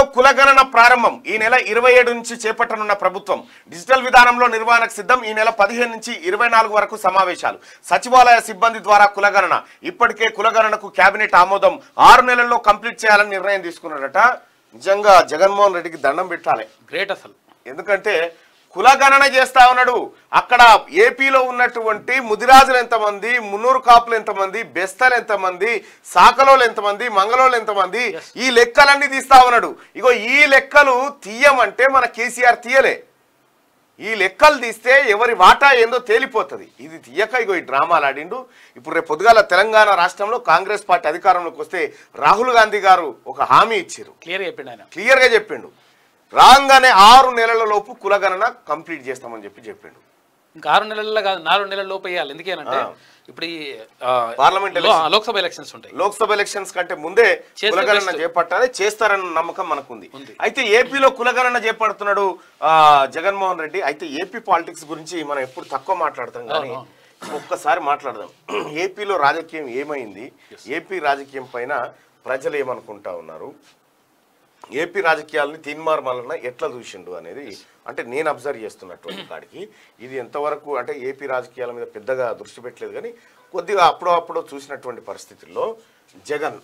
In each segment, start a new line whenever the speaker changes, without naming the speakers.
కులగణన ప్రారంభం ఈ నెల ఇరవై ఏడు నుంచి చేపట్టనున్న ప్రభుత్వం డిజిటల్ విధానంలో నిర్వహణకు సిద్ధం ఈ నెల పదిహేను నుంచి ఇరవై నాలుగు వరకు సమావేశాలు సచివాలయ సిబ్బంది ద్వారా కులగణన ఇప్పటికే కులగణనకు కేబినెట్ ఆమోదం ఆరు నెలల్లో కంప్లీట్ చేయాలని నిర్ణయం తీసుకున్నారట నిజంగా జగన్మోహన్ రెడ్డికి దండం పెట్టాలి
గ్రేట్ అసలు
ఎందుకంటే కులగణన చేస్తా ఉన్నాడు అక్కడ ఏపీలో ఉన్నటువంటి ముదిరాజులు ఎంతమంది మున్నూరు కాపులు ఎంతమంది బెస్తలు ఎంతమంది సాకలోలు ఎంతమంది మంగళోళ్ళు ఎంతమంది ఈ లెక్కలన్నీ తీస్తా ఉన్నాడు ఇగో ఈ లెక్కలు తీయమంటే మన కేసీఆర్ తీయలే ఈ లెక్కలు తీస్తే ఎవరి వాటా ఏందో తేలిపోతుంది ఇది తీయక ఇగో ఈ డ్రామాలు ఆడిండు ఇప్పుడు రేపు పొద్దుగాల తెలంగాణ రాష్ట్రంలో కాంగ్రెస్ పార్టీ అధికారంలోకి వస్తే రాహుల్ గాంధీ గారు ఒక హామీ ఇచ్చారు
క్లియర్ చెప్పిండు ఆయన
క్లియర్ గా చెప్పిండు రాగానే ఆరు నెలల లోపు కులగణన కంప్లీట్ చేస్తామని చెప్పి చెప్పిండు
ఇంకా ఆరు నెలల్లో కాదు నాలుగు నెలల లోపు వేయాలి ఎందుకేనంటే ఇప్పుడు ఈ ఆ,
పార్లమెంట్
లో- లోక్సభ ఎలక్షన్స్ ఉంటాయి
లోక్సభ ఎలక్షన్స్ కంటే ముందే
చేస్తే
కులగణన
best.
చేపట్టాలి చేస్తారన్న నమ్మకం మనకుంది
ఉంది.
అయితే ఏపీలో కులగణన చేపడుతున్నాడు ఆ, జగన్మోహన్ రెడ్డి అయితే ఏపీ పాలిటిక్స్ గురించి మనం ఎప్పుడు తక్కువ మాట్లాడతాం కానీ
అవును,
ఒక్కసారి మాట్లాడదాం ఏపీలో రాజకీయం ఏమైంది ఏపీ రాజకీయం పైన ప్రజలు ఏమనుకుంటా ఉన్నారు ఏపీ రాజకీయాలని తీన్మార్మాలన ఎట్లా చూసిండు అనేది అంటే నేను అబ్జర్వ్ చేస్తున్నటువంటి కాడికి ఇది ఎంతవరకు అంటే ఏపీ రాజకీయాల మీద పెద్దగా దృష్టి పెట్టలేదు కానీ కొద్దిగా అప్పుడో అప్పుడో చూసినటువంటి పరిస్థితుల్లో జగన్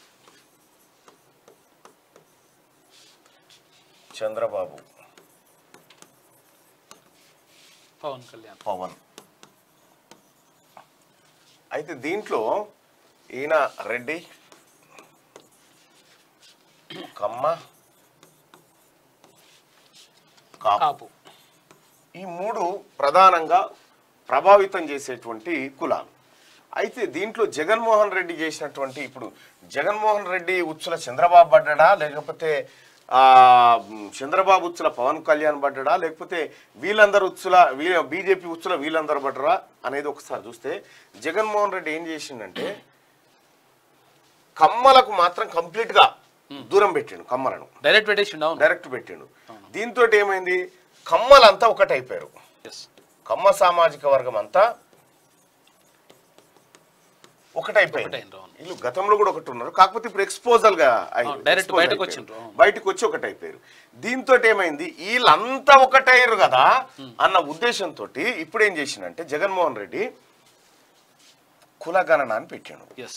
చంద్రబాబు
పవన్ కళ్యాణ్
పవన్ అయితే దీంట్లో ఈయన రెడ్డి కమ్మ కాపు
కాపు
ఈ మూడు ప్రధానంగా ప్రభావితం చేసేటువంటి కులాలు అయితే దీంట్లో జగన్మోహన్ రెడ్డి చేసినటువంటి ఇప్పుడు జగన్మోహన్ రెడ్డి ఉచ్చుల చంద్రబాబు పడ్డా లేకపోతే ఆ, మ్, చంద్రబాబు ఉచ్చుల పవన్ కళ్యాణ్ పడ్డా లేకపోతే వీళ్ళందరూ ఉచ్చుల వీళ్ళ బీజేపీ ఉచ్చుల వీళ్ళందరూ పడ్డరా అనేది ఒకసారి చూస్తే జగన్మోహన్ రెడ్డి ఏం చేసిండంటే కమ్మలకు మాత్రం కంప్లీట్ గా దూరం పెట్టిండు కమ్మలను
డైరెక్ట్ పెట్టేసిండు అవును
డైరెక్ట్ పెట్టిండు దీంతో ఏమైంది కమ్మలంతా ఒకటైపోయారు
ఎస్
కమ్మ సామాజిక వర్గం అంతా ఒకటైపోయింది
ఒకటైండ్రు, అవును.
వీళ్ళు గతంలో కూడా ఒకటి ఉన్నారు కాకపోతే ఇప్పుడు ఎక్స్పోజల్ గా అయ్యారు.
అవును, direct
Expose
బయటకు
అయిపోయారు.
వచ్చిండ్రు, అవును.
బయటకు వచ్చి ఒకటైపోయారు దీంతో ఏమైంది వీళ్ళంతా ఒకటయ్యారు కదా అన్న ఉద్దేశంతో ఇప్పుడు ఏం చేసిండంటే జగన్మోహన్ రెడ్డి కులగణన అని పెట్టాడు
ఎస్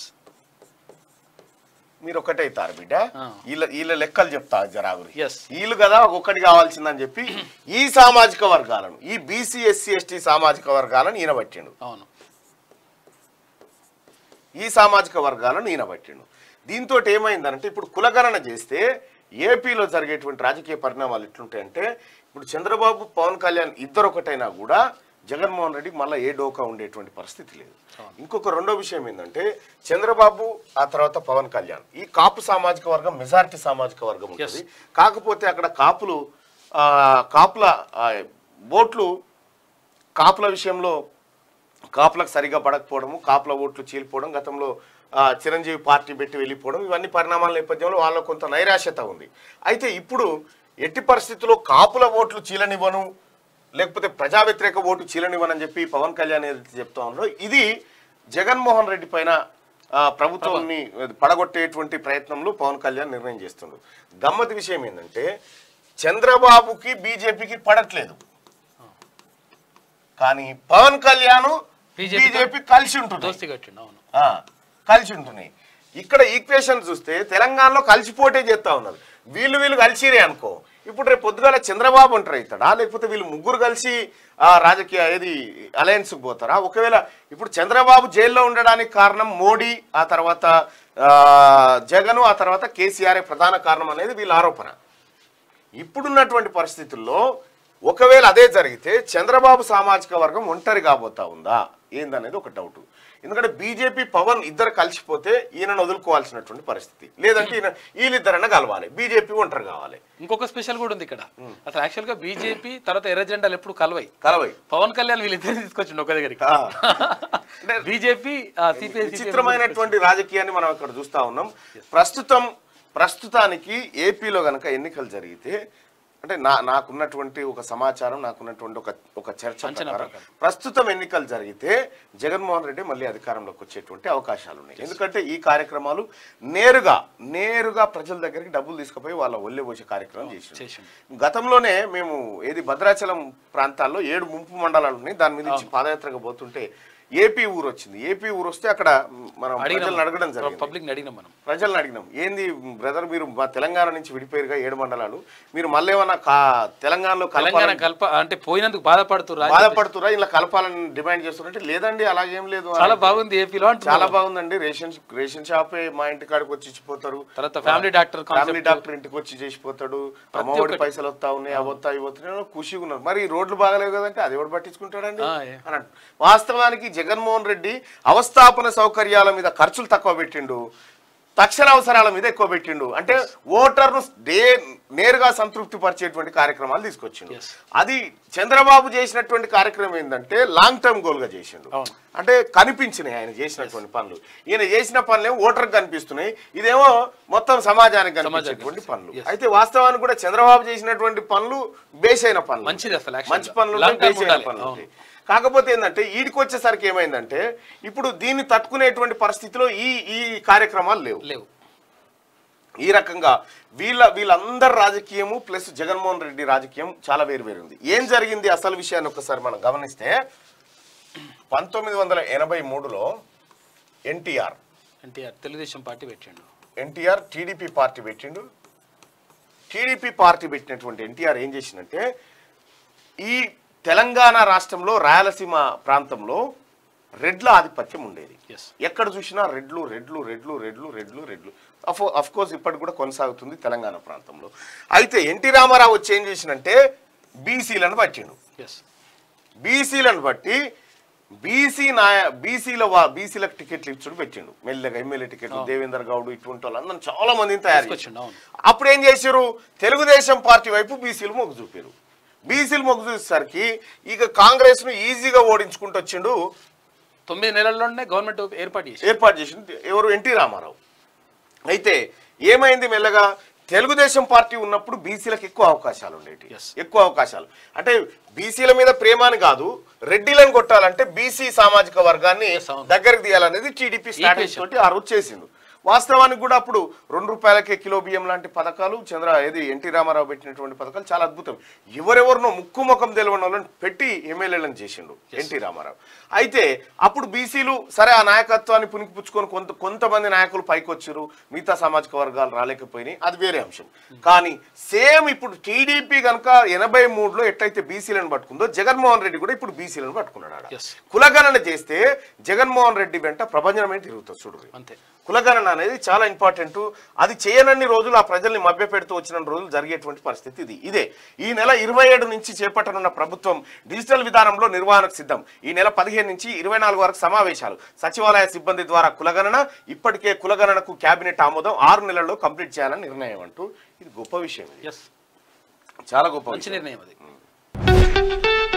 మీరు ఒకటైతారు బిడ్డ
ఆ.
వీళ్ళ వీళ్ళ లెక్కలు చెప్తా జరాగురి
Yes.
వీళ్ళు కదా ఒక్కటి కావాల్సిందని చెప్పి ఈ సామాజిక వర్గాలను ఈ బీసీ ఎస్సీ ఎస్టీ సామాజిక వర్గాలను ఈయన పట్టిండు
అవును
ఈ సామాజిక వర్గాలను ఈయన పట్టిండు దీంతో ఏమైందనంటే ఇప్పుడు కులగణన చేస్తే ఏపీలో జరిగేటువంటి రాజకీయ పరిణామాలు ఎట్లుంటాయంటే ఇప్పుడు చంద్రబాబు పవన్ కళ్యాణ్ ఇద్దరు ఒకటైనా కూడా జగన్మోహన్ రెడ్డికి మళ్ళీ ఏ డోకా ఉండేటువంటి పరిస్థితి లేదు ఇంకొక రెండో విషయం ఏంటంటే చంద్రబాబు ఆ తర్వాత పవన్ కళ్యాణ్ ఈ కాపు సామాజిక వర్గం మెజారిటీ సామాజిక వర్గం ఉంటుంది కాకపోతే అక్కడ కాపులు ఆ, కాపుల ఆ, ఓట్లు కాపుల విషయంలో కాపులకు సరిగా పడకపోవడము కాపుల ఓట్లు చీలిపోవడం గతంలో ఆ, చిరంజీవి పార్టీ పెట్టి వెళ్ళిపోవడం ఇవన్నీ పరిణామాల నేపథ్యంలో వాళ్ళకు కొంత నైరాశ్యత ఉంది అయితే ఇప్పుడు ఎట్టి పరిస్థితుల్లో కాపుల ఓట్లు చీలనివ్వను లేకపోతే ప్రజా వ్యతిరేక ఓటు చీలనివ్వనని చెప్పి పవన్ కళ్యాణ్ ఏదైతే చెప్తా ఉన్నారో ఇది జగన్మోహన్ రెడ్డి పైన ఆ, ప్రభుత్వాన్ని పడగొట్టేటువంటి ప్రయత్నంలో పవన్ కళ్యాణ్ నిర్ణయం చేస్తుండ్రు గమ్మతి విషయం ఏంటంటే చంద్రబాబుకి బీజేపీకి పడట్లేదు కానీ పవన్ కళ్యాణ్
BJP
బీజేపీ కలిసి ఉంటుంది
దోస్తి కట్టిండు అవును
ఆ, కలిసి ఉంటున్నాయి ఇక్కడ ఈక్వేషన్ చూస్తే తెలంగాణలో కలిసిపోటే చేస్తా ఉన్నారు వీళ్ళు వీళ్ళు కలిసిరే అనుకో ఇప్పుడు రేపు పొద్దుగాల చంద్రబాబు అంటారు అవుతాడా లేకపోతే వీళ్ళు ముగ్గురు కలిసి ఆ రాజకీయ ఏది అలయన్స్కి పోతారా ఒకవేళ ఇప్పుడు చంద్రబాబు జైల్లో ఉండడానికి కారణం మోడీ ఆ తర్వాత ఆ, జగన్ ఆ తర్వాత కేసీఆర్ ప్రధాన కారణం అనేది వీళ్ళ ఆరోపణ ఇప్పుడున్నటువంటి పరిస్థితుల్లో ఒకవేళ అదే జరిగితే చంద్రబాబు సామాజిక వర్గం ఒంటరి కాబోతా ఉందా ఏందనేది ఒక డౌట్ ఎందుకంటే బీజేపీ పవన్ ఇద్దరు కలిసిపోతే ఈయనను వదులుకోవాల్సినటువంటి పరిస్థితి లేదంటే ఈయన వీళ్ళిద్దరన్నా కలవాలి బీజేపీ ఒంటరి కావాలి
ఇంకొక స్పెషల్ కూడా ఉంది ఇక్కడ అసలు యాక్చువల్ గా బీజేపీ తర్వాత ఎర్ర జెండాలు ఎప్పుడు కలవై
కలవై
పవన్ కళ్యాణ్ వీళ్ళిద్దరిని తీసుకొచ్చిండు ఒక దగ్గరికి
ఆ.
బీజేపీ సిపిఐ
విచిత్రమైనటువంటి రాజకీయాన్ని మనం ఇక్కడ చూస్తా ఉన్నాం ప్రస్తుతం ప్రస్తుతానికి ఏపీలో గనక ఎన్నికలు జరిగితే అంటే నా నాకున్నటువంటి ఒక సమాచారం నాకున్నటువంటి ఒక ఒక చర్చ
అంచనా
ప్రకారం
ప్రకారం.
ప్రస్తుతం ఎన్నికలు జరిగితే జగన్మోహన్ రెడ్డి మళ్ళీ అధికారంలోకి వచ్చేటువంటి అవకాశాలు ఉన్నాయి ఎందుకంటే ఈ కార్యక్రమాలు నేరుగా నేరుగా ప్రజల దగ్గరికి డబ్బులు తీసుకుపోయి వాళ్ళ ఒళ్ళే పోసే కార్యక్రమం చేసిండు
చేసిండు
గతంలోనే మేము ఏది భద్రాచలం ప్రాంతాల్లో ఏడు ముంపు మండలాలు ఉన్నాయి దాని మీద నుంచి పాదయాత్రగా పోతుంటే ఏపీ ఊరు వచ్చింది ఏపీ ఊరు వస్తే అక్కడ మనం ప్రజలను అడగడం జరిగింది
పబ్లిక్ అడిగినాం మనం
ప్రజలను అడిగినాం ఏంది బ్రదర్ మీరు మా తెలంగాణ నుంచి విడిపోయారుగా ఏడు మండలాలు మీరు మళ్ళీ ఏమన్నా కా తెలంగాణలో
తెలంగాణ
కలపాలని
కల్ప అంటే పోయినందుకు బాధపడుతున్నారు
బాధపడుతురా ఇలా కలపాలని డిమాండ్ చేస్తున్నారంటే లేదండి అలాగేం లేదు అని.
చాలా బాగుంది ఏపీలో అంటున్నారు.
చాలా బాగుందండి రేషన్ రేషన్ షాపే మా ఇంటి కాడికి వచ్చి ఇచ్చిపోతారు
తర్వాత ఫ్యామిలీ డాక్టర్
ఫ్యామిలీ డాక్టర్ ఇంటికి వచ్చి చేసిపోతాడు అమ్మఒడి పైసలు వస్తా ఉన్నాయి అవి వస్తా ఇవి వస్తున్నాయి ఖుషిగా ఉన్నారు మరి ఈ రోడ్లు బాగలేవు కదంటే అది ఎవడు పట్టించుకుంటాడండి
ఆ, ఏ.
అని అంటు. వాస్తవానికి జగన్మోహన్ రెడ్డి అవస్థాపన సౌకర్యాల మీద ఖర్చులు తక్కువ పెట్టిండు తక్షణ అవసరాల మీద ఎక్కువ పెట్టిండు అంటే ఓటర్ను డే నేరుగా సంతృప్తి పరిచేటువంటి కార్యక్రమాలు తీసుకొచ్చిండు
Yes.
అది చంద్రబాబు చేసినటువంటి కార్యక్రమం ఏంటంటే లాంగ్ టర్మ్ గోల్ గా చేసిండు
అవును.
అంటే కనిపించినాయి ఆయన చేసినటువంటి పనులు ఈయన చేసిన పనులు ఏమో ఓటర్కి కనిపిస్తున్నాయి ఇదేమో మొత్తం సమాజానికి కనిపించేటువంటి పనులు అయితే వాస్తవానికి కూడా చంద్రబాబు చేసినటువంటి పనులు బేస్ అయిన పనులు
మంచిది అసలు actually
మంచి
గా.
పనులు
Long term
బేస్ అయిన
ఉండాలి.
పనులు
అవును.
ఉంటాయి. కాకపోతే ఏంటంటే ఈడికి వచ్చేసరికి ఏమైందంటే ఇప్పుడు దీన్ని తట్టుకునేటువంటి పరిస్థితిలో ఈ ఈ కార్యక్రమాలు లేవు
లేవు
ఈ రకంగా వీళ్ళ వీళ్ళందరి రాజకీయము ప్లస్ జగన్మోహన్ రెడ్డి రాజకీయం చాలా వేరు వేరు ఉంది ఏం జరిగింది అసలు విషయాన్ని ఒకసారి మనం గమనిస్తే పంతొమ్మిది వందల ఎనభై మూడులో ఎన్టీఆర్
ఎన్టీఆర్ తెలుగుదేశం పార్టీ పెట్టిండు
ఎన్టీఆర్ టీడీపీ పార్టీ పెట్టిండు టీడీపీ పార్టీ పెట్టినటువంటి ఎన్టీఆర్ ఏం చేసిందంటే ఈ తెలంగాణ రాష్ట్రంలో రాయలసీమ ప్రాంతంలో రెడ్ల ఆధిపత్యం ఉండేది
ఎస్
ఎక్కడ చూసినా రెడ్లు రెడ్లు రెడ్లు రెడ్లు రెడ్లు రెడ్లు అఫ్ కోర్స్ ఇప్పటికి కూడా కొనసాగుతుంది తెలంగాణ ప్రాంతంలో అయితే ఎన్టీ రామారావు వచ్చి ఏం చేసినంటే బీసీలను పట్టిండు
ఎస్
బీసీలను బట్టి బీసీ నాయ బీసీల వా బీసీలకు టికెట్లు ఇచ్చుడు పెట్టిండు మెల్లగా ఎమ్మెల్యే టికెట్లు దేవేందర్ గౌడ్ ఇటువంటి వాళ్ళందరూ చాలా మందిని తయారు చేసిండు.
తీసుకొచ్చిండు అవును
అప్పుడు ఏం చేశారు తెలుగుదేశం పార్టీ వైపు బీసీలు మొగ్గు చూపారు బీసీలు మొగ్గు చూసేసరికి ఇక కాంగ్రెస్ ను ఈజీగా ఓడించుకుంటూ వచ్చిండు
తొమ్మిది నెలల్లోనే గవర్నమెంట్ ఏర్పాటు చేసి
ఏర్పాటు చేసింది ఎవరు ఎన్టీ రామారావు అయితే ఏమైంది మెల్లగా తెలుగుదేశం పార్టీ ఉన్నప్పుడు బీసీలకు ఎక్కువ అవకాశాలు ఉండేవి
Yes.
ఎక్కువ అవకాశాలు అంటే బీసీల మీద ప్రేమ అని కాదు రెడ్డిలను కొట్టాలంటే బీసీ సామాజిక వర్గాన్ని
Yes, అవును.
దగ్గరికి తీయాలనేది టీడీపీ స్ట్రాటజీ
Equation.
తోటి ఆ రోజు చేసిండు వాస్తవానికి కూడా అప్పుడు రెండు రూపాయలకే కిలో బియ్యం లాంటి పథకాలు చంద్ర ఏది ఎన్టీ రామారావు పెట్టినటువంటి పథకాలు చాలా అద్భుతం ఎవరెవరినో ముక్కు ముఖం తెలియని వాళ్ళని పెట్టి ఎమ్మెల్యేలను చేసిండు ఎన్టీ రామారావు అయితే అప్పుడు బీసీలు సరే ఆ నాయకత్వాన్ని పుణికిపుచ్చుకొని కొంత కొంతమంది నాయకులు పైకి వచ్చారు మిగతా సామాజిక వర్గాలు రాలేకపోయినాయి అది వేరే అంశం కానీ సేమ్ ఇప్పుడు టీడీపీ కనుక ఎనభై మూడులో ఎట్లయితే బీసీలను పట్టుకుందో జగన్మోహన్ రెడ్డి కూడా ఇప్పుడు బీసీలను పట్టుకున్నాడు ఆడ.
Yes.
కులగణన చేస్తే జగన్మోహన్ రెడ్డి వెంట ప్రపంచమే తిరుగుతుంది చూడు
అంతే
కులగణన అనేది చాలా ఇంపార్టెంట్ అది చేయనన్ని రోజులు ఆ ప్రజల్ని మభ్యపెడుతూ వచ్చిన రోజులు జరిగేటువంటి పరిస్థితి ఇది ఇదే ఈ నెల ఇరవై ఏడు నుంచి చేపట్టనున్న ప్రభుత్వం డిజిటల్ విధానంలో నిర్వహణకు సిద్ధం ఈ నెల పదిహేను నుంచి ఇరవై నాలుగు వరకు సమావేశాలు సచివాలయ సిబ్బంది ద్వారా కులగణన ఇప్పటికే కులగణనకు కేబినెట్ ఆమోదం ఆరు నెలల్లో కంప్లీట్ చేయాలని నిర్ణయం అంటూ ఇది గొప్ప విషయం ఇది.
ఎస్
చాలా గొప్ప
మంచి
విషయం
నిర్ణయం అది